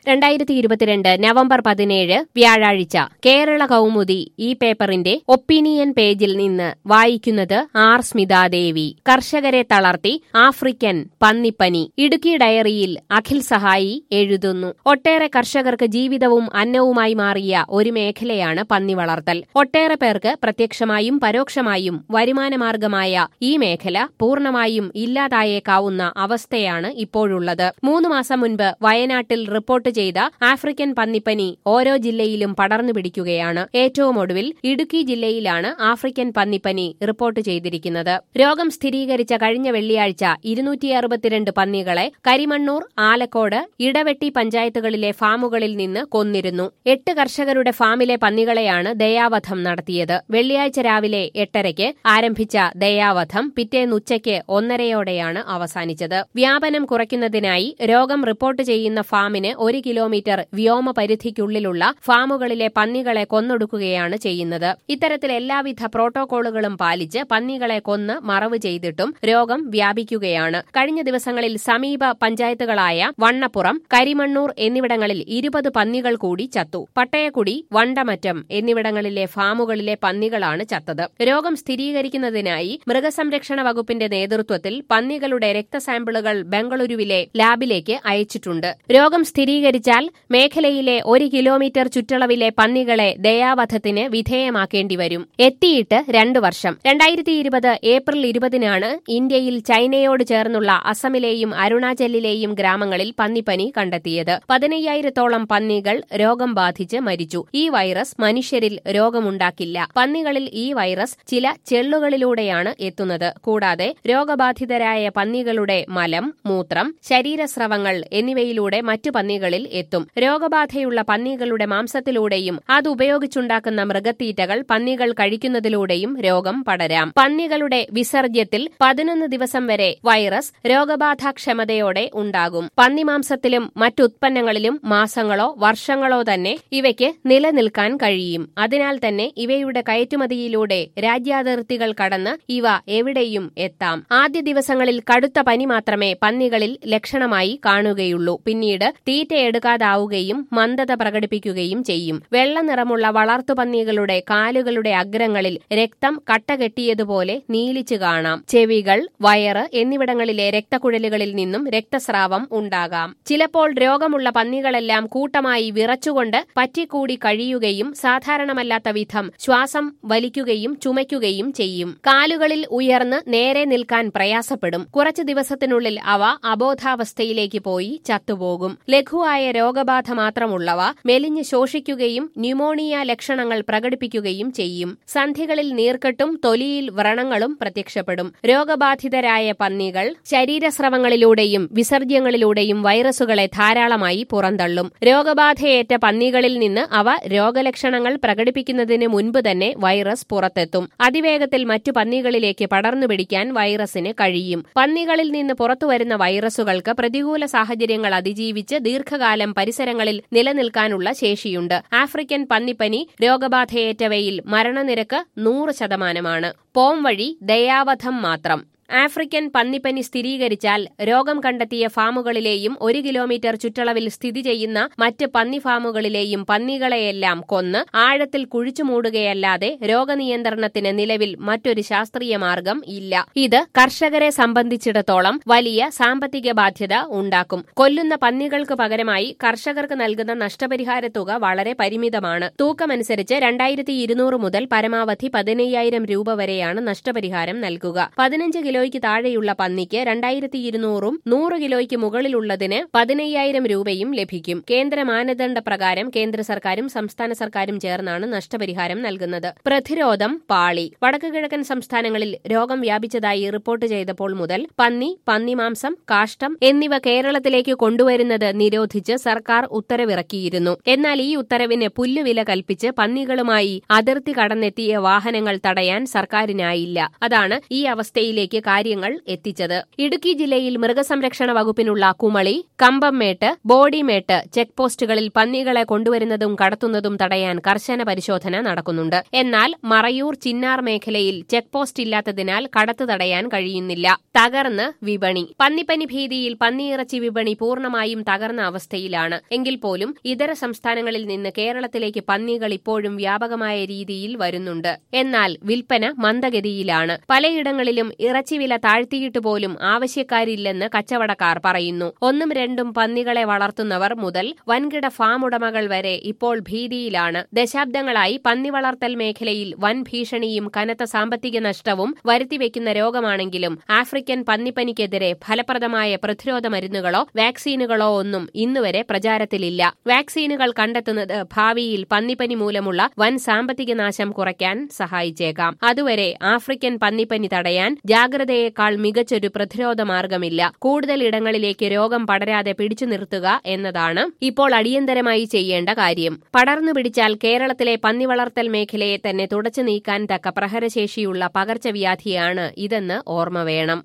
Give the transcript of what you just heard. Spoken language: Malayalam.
രണ്ടായിരത്തി ഇരുപത്തിരണ്ട് നവംബർ പതിനേഴ് വ്യാഴാഴ്ച കേരള കൗമുദി ഈ പേപ്പറിന്റെ ഒപ്പീനിയൻ പേജിൽ നിന്ന് വായിക്കുന്നത് ആർ സ്മിതാദേവി കർഷകരെ തളർത്തി ആഫ്രിക്കൻ പന്നിപ്പനി ഇടുക്കി ഡയറിയിൽ അഖിൽ സഹായി എഴുതുന്നു ഒട്ടേറെ കർഷകർക്ക് ജീവിതവും അന്നവുമായി മാറിയ ഒരു മേഖലയാണ് പന്നി വളർത്തൽ ഒട്ടേറെ പേർക്ക് പ്രത്യക്ഷമായും പരോക്ഷമായും വരുമാനമാർഗമായ ഈ മേഖല പൂർണ്ണമായും ഇല്ലാതായേക്കാവുന്ന അവസ്ഥയാണ് ഇപ്പോഴുള്ളത് മൂന്ന് മാസം മുൻപ് വയനാട്ടിൽ റിപ്പോർട്ട് ചെയ്ത ആഫ്രിക്കൻ പന്നിപ്പനി ഓരോ ജില്ലയിലും പടർന്നു പിടിക്കുകയാണ് ഏറ്റവും ഒടുവിൽ ഇടുക്കി ജില്ലയിലാണ് ആഫ്രിക്കൻ പന്നിപ്പനി റിപ്പോർട്ട് ചെയ്തിരിക്കുന്നത് രോഗം സ്ഥിരീകരിച്ച കഴിഞ്ഞ വെള്ളിയാഴ്ച ഇരുന്നൂറ്റി അറുപത്തിരണ്ട് പന്നികളെ കരിമണ്ണൂർ ആലക്കോട് ഇടവെട്ടി പഞ്ചായത്തുകളിലെ ഫാമുകളിൽ നിന്ന് കൊന്നിരുന്നു എട്ട് കർഷകരുടെ ഫാമിലെ പന്നികളെയാണ് ദയാവധം നടത്തിയത് വെള്ളിയാഴ്ച രാവിലെ എട്ടരയ്ക്ക് ആരംഭിച്ച ദയാവധം പിറ്റേന്ന് ഉച്ചയ്ക്ക് ഒന്നരയോടെയാണ് അവസാനിച്ചത് വ്യാപനം കുറയ്ക്കുന്നതിനായി രോഗം റിപ്പോർട്ട് ചെയ്യുന്ന ഫാമിന് ഒരു കിലോമീറ്റർ വ്യോമ പരിധിക്കുള്ളിലുള്ള ഫാമുകളിലെ പന്നികളെ കൊന്നൊടുക്കുകയാണ് ചെയ്യുന്നത് ഇത്തരത്തിൽ എല്ലാവിധ പ്രോട്ടോകോളുകളും പാലിച്ച് പന്നികളെ കൊന്ന് മറവ് ചെയ്തിട്ടും രോഗം വ്യാപിക്കുകയാണ് കഴിഞ്ഞ ദിവസങ്ങളിൽ സമീപ പഞ്ചായത്തുകളായ വണ്ണപ്പുറം കരിമണ്ണൂർ എന്നിവിടങ്ങളിൽ ഇരുപത് പന്നികൾ കൂടി ചത്തു പട്ടയക്കുടി വണ്ടമറ്റം എന്നിവിടങ്ങളിലെ ഫാമുകളിലെ പന്നികളാണ് ചത്തത് രോഗം സ്ഥിരീകരിക്കുന്നതിനായി മൃഗസംരക്ഷണ വകുപ്പിന്റെ നേതൃത്വത്തിൽ പന്നികളുടെ രക്തസാമ്പിളുകൾ ബംഗളൂരുവിലെ ലാബിലേക്ക് അയച്ചിട്ടുണ്ട് രോഗം സ്ഥിരീകരിച്ചാൽ മേഖലയിലെ ഒരു കിലോമീറ്റർ ചുറ്റളവിലെ പന്നികളെ ദയാവധത്തിന് വിധേയമാക്കേണ്ടി വരും എത്തിയിട്ട് രണ്ടു വർഷം രണ്ടായിരത്തി ഇരുപത് ഏപ്രിൽ ഇരുപതിനാണ് ഇന്ത്യയിൽ ചൈനയോട് ചേർന്നുള്ള അസമിലെയും അരുണാചലിലെയും ഗ്രാമങ്ങളിൽ പന്നിപ്പനി കണ്ടെത്തിയത് പതിനയ്യായിരത്തോളം പന്നികൾ രോഗം ബാധിച്ച് മരിച്ചു ഈ വൈറസ് മനുഷ്യരിൽ രോഗമുണ്ടാക്കില്ല പന്നികളിൽ ഈ വൈറസ് ചില ചെള്ളുകളിലൂടെയാണ് എത്തുന്നത് കൂടാതെ രോഗബാധിതരായ പന്നികളുടെ മലം മൂത്രം ശരീരസ്രവങ്ങൾ എന്നിവയിലൂടെ മറ്റു പന്നികളിൽ എത്തും രോഗബാധയുള്ള പന്നികളുടെ മാംസത്തിലൂടെയും അത് ഉപയോഗിച്ചുണ്ടാക്കുന്ന മൃഗത്തീറ്റകൾ പന്നികൾ കഴിക്കുന്നതിലൂടെയും രോഗം പടരാം പന്നികളുടെ വിസർജ്യത്തിൽ പതിനൊന്ന് ദിവസം വരെ വൈറസ് രോഗബാധാക്ഷമതയോടെ ഉണ്ടാകും പന്നിമാംസത്തിലും മറ്റുത്പന്നങ്ങളിലും മാസങ്ങളോ വർഷങ്ങളോ തന്നെ ഇവയ്ക്ക് നിലനിൽക്കാൻ കഴിയും അതിനാൽ തന്നെ ഇവയുടെ കയറ്റുമതിയിലൂടെ രാജ്യാതിർത്തികൾ കടന്ന് ഇവ എവിടെയും എത്താം ആദ്യ ദിവസങ്ങളിൽ കടുത്ത പനി മാത്രമേ പന്നികളിൽ ലക്ഷണമായി കാണുകയുള്ളൂ പിന്നീട് തീറ്റയെടുക്കാതാവുകയും മന്ദത പ്രകടിപ്പിക്കുകയും ചെയ്യും വെള്ള നിറമുള്ള വളർത്തുപന്നികളുടെ കാലുകളുടെ അഗ്രങ്ങളിൽ രക്തം കട്ടകെട്ടിയതുപോലെ നീലിച്ചു കാണാം ചെവികൾ വയറ് എന്നിവിടങ്ങളിലെ രക്തക്കുഴലുകളിൽ നിന്നും രക്തസ്രാവം ഉണ്ടാകാം ചിലപ്പോൾ രോഗമുള്ള പന്നികളെല്ലാം കൂട്ടമായി വിറച്ചുകൊണ്ട് പറ്റിക്കൂടി കഴിയുകയും സാധാരണമല്ലാത്ത വിധം ശ്വാസം വലിക്കുകയും ചുമയ്ക്കുകയും ചെയ്യും കാലുകളിൽ ഉയർന്ന് നേരെ നിൽക്കാൻ പ്രയാസപ്പെടും കുറച്ചു ദിവസത്തിനുള്ളിൽ അവ അബോധാവസ്ഥയിലേക്ക് പോയി ചത്തുപോകും ലഘുവായ രോഗബാധ മാത്രമുള്ളവ മെലിഞ്ഞ് ശോഷിക്കുകയും ന്യൂമോണിയ ലക്ഷണങ്ങൾ പ്രകടിപ്പിക്കുകയും ചെയ്യും സന്ധികളിൽ നീർക്കെട്ടും തൊലിയിൽ വ്രണങ്ങളും പ്രത്യക്ഷപ്പെടും രോഗബാധിതരായ പന്നികൾ ശരീരസ്രവങ്ങളിലൂടെയും വിസർജ്യങ്ങളിലൂടെയും വൈറസുകളെ ധാരാളമായി പുറന്തള്ളും രോഗബാധയേറ്റ പന്നികളിൽ നിന്ന് അവ രോഗലക്ഷണങ്ങൾ പ്രകടിപ്പിക്കുന്നതിന് മുൻപ് തന്നെ വൈറസ് പുറത്തെത്തും അതിവേഗത്തിൽ മറ്റു പന്നികളിലേക്ക് പടർന്നു പിടിക്കാൻ വൈറസിന് കഴിയും പന്നികളിൽ നിന്ന് പുറത്തുവരുന്ന വൈറസുകൾക്ക് പ്രതികൂല സാഹചര്യങ്ങൾ അതിജീവിച്ച് ദീർഘകാലം പരിസരങ്ങളിൽ നിലനിൽക്കാനുള്ള ശേഷിയുണ്ട് ആഫ്രിക്കൻ പന്നിപ്പനി രോഗബാധയേറ്റവയിൽ മരണനിരക്ക് നൂറ് ശതമാനമാണ് പോം വഴി ദയാവധം മാത്രം ആഫ്രിക്കൻ പന്നിപ്പനി സ്ഥിരീകരിച്ചാൽ രോഗം കണ്ടെത്തിയ ഫാമുകളിലെയും ഒരു കിലോമീറ്റർ ചുറ്റളവിൽ സ്ഥിതി ചെയ്യുന്ന മറ്റ് പന്നി ഫാമുകളിലെയും പന്നികളെയെല്ലാം കൊന്ന് ആഴത്തിൽ കുഴിച്ചു മൂടുകയല്ലാതെ രോഗനിയന്ത്രണത്തിന് നിലവിൽ മറ്റൊരു ശാസ്ത്രീയ മാർഗം ഇല്ല ഇത് കർഷകരെ സംബന്ധിച്ചിടത്തോളം വലിയ സാമ്പത്തിക ബാധ്യത ഉണ്ടാക്കും കൊല്ലുന്ന പന്നികൾക്ക് പകരമായി കർഷകർക്ക് നൽകുന്ന നഷ്ടപരിഹാര തുക വളരെ പരിമിതമാണ് തൂക്കമനുസരിച്ച് രണ്ടായിരത്തി ഇരുന്നൂറ് മുതൽ പരമാവധി പതിനയ്യായിരം രൂപ വരെയാണ് നഷ്ടപരിഹാരം നൽകുക പതിനഞ്ച് കിലോ കിലോയ്ക്ക് താഴെയുള്ള പന്നിക്ക് രണ്ടായിരത്തി ഇരുന്നൂറും നൂറ് കിലോയ്ക്ക് മുകളിലുള്ളതിന് പതിനയ്യായിരം രൂപയും ലഭിക്കും കേന്ദ്ര മാനദണ്ഡ പ്രകാരം കേന്ദ്ര സർക്കാരും സംസ്ഥാന സർക്കാരും ചേർന്നാണ് നഷ്ടപരിഹാരം നൽകുന്നത് പ്രതിരോധം പാളി വടക്കുകിഴക്കൻ സംസ്ഥാനങ്ങളിൽ രോഗം വ്യാപിച്ചതായി റിപ്പോർട്ട് ചെയ്തപ്പോൾ മുതൽ പന്നി പന്നിമാംസം കാഷ്ടം എന്നിവ കേരളത്തിലേക്ക് കൊണ്ടുവരുന്നത് നിരോധിച്ച് സർക്കാർ ഉത്തരവിറക്കിയിരുന്നു എന്നാൽ ഈ ഉത്തരവിന് പുല്ലുവില കൽപ്പിച്ച് പന്നികളുമായി അതിർത്തി കടന്നെത്തിയ വാഹനങ്ങൾ തടയാൻ സർക്കാരിനായില്ല അതാണ് ഈ അവസ്ഥയിലേക്ക് കാര്യങ്ങൾ എത്തിച്ചത് ഇടുക്കി ജില്ലയിൽ മൃഗസംരക്ഷണ വകുപ്പിനുള്ള കുമളി കമ്പംമേട്ട് ബോഡിമേട്ട് ചെക്ക് പോസ്റ്റുകളിൽ പന്നികളെ കൊണ്ടുവരുന്നതും കടത്തുന്നതും തടയാൻ കർശന പരിശോധന നടക്കുന്നുണ്ട് എന്നാൽ മറയൂർ ചിന്നാർ മേഖലയിൽ ചെക്ക് പോസ്റ്റ് ഇല്ലാത്തതിനാൽ കടത്ത് തടയാൻ കഴിയുന്നില്ല തകർന്ന് വിപണി പന്നിപ്പനി ഭീതിയിൽ പന്നിയിറച്ചി വിപണി പൂർണ്ണമായും തകർന്ന അവസ്ഥയിലാണ് എങ്കിൽ പോലും ഇതര സംസ്ഥാനങ്ങളിൽ നിന്ന് കേരളത്തിലേക്ക് പന്നികൾ ഇപ്പോഴും വ്യാപകമായ രീതിയിൽ വരുന്നുണ്ട് എന്നാൽ വിൽപ്പന മന്ദഗതിയിലാണ് പലയിടങ്ങളിലും ഇറച്ചി വില താഴ്ത്തിയിട്ട് പോലും ആവശ്യക്കാരില്ലെന്ന് കച്ചവടക്കാർ പറയുന്നു ഒന്നും രണ്ടും പന്നികളെ വളർത്തുന്നവർ മുതൽ വൻകിട ഫാം ഉടമകൾ വരെ ഇപ്പോൾ ഭീതിയിലാണ് ദശാബ്ദങ്ങളായി പന്നി വളർത്തൽ മേഖലയിൽ വൻ ഭീഷണിയും കനത്ത സാമ്പത്തിക നഷ്ടവും വരുത്തിവെക്കുന്ന രോഗമാണെങ്കിലും ആഫ്രിക്കൻ പന്നിപ്പനിക്കെതിരെ ഫലപ്രദമായ പ്രതിരോധ മരുന്നുകളോ വാക്സിനുകളോ ഒന്നും ഇന്നുവരെ പ്രചാരത്തിലില്ല വാക്സിനുകൾ കണ്ടെത്തുന്നത് ഭാവിയിൽ പന്നിപ്പനി മൂലമുള്ള വൻ സാമ്പത്തിക നാശം കുറയ്ക്കാൻ സഹായിച്ചേക്കാം അതുവരെ ആഫ്രിക്കൻ പന്നിപ്പനി തടയാൻ ജാഗ്രതയേക്കാൾ മികച്ചൊരു പ്രതിരോധ മാർഗമില്ല കൂടുതൽ ഇടങ്ങളിലേക്ക് രോഗം പടരാതെ പിടിച്ചു നിർത്തുക എന്നതാണ് ഇപ്പോൾ അടിയന്തരമായി ചെയ്യേണ്ട കാര്യം പടർന്നു പിടിച്ചാൽ കേരളത്തിലെ പന്നി വളർത്തൽ മേഖലയെ തന്നെ തുടച്ചു നീക്കാൻ തക്ക പ്രഹരശേഷിയുള്ള പകർച്ചവ്യാധിയാണ് ഇതെന്ന് ഓർമ്മ വേണം